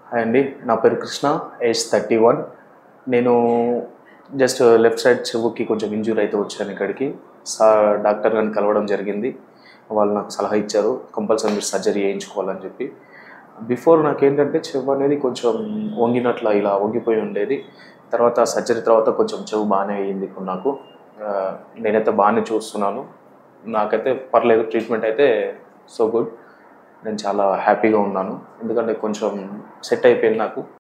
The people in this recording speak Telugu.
హాయ్ అండి నా పేరు కృష్ణ ఏజ్ థర్టీ వన్ నేను జస్ట్ లెఫ్ట్ సైడ్ చెవుకి కొంచెం ఇంజూర్ అయితే వచ్చాను ఇక్కడికి సా డాక్టర్ గారిని కలవడం జరిగింది వాళ్ళు నాకు సలహా ఇచ్చారు కంపల్సరీ మీరు సర్జరీ చేయించుకోవాలని చెప్పి బిఫోర్ నాకేంటంటే చెవు అనేది కొంచెం వంగినట్ల ఇలా వంగిపోయి ఉండేది తర్వాత సర్జరీ తర్వాత కొంచెం చెవు బాగానే అయ్యింది ఇప్పుడు నాకు ఆ, నేనైతే బాగానే చూస్తున్నాను నాకైతే పర్లేదు ట్రీట్మెంట్ అయితే సో గుడ్ నేను చాలా హ్యాపీగా ఉన్నాను ఎందుకంటే కొంచెం సెట్ అయిపోయింది నాకు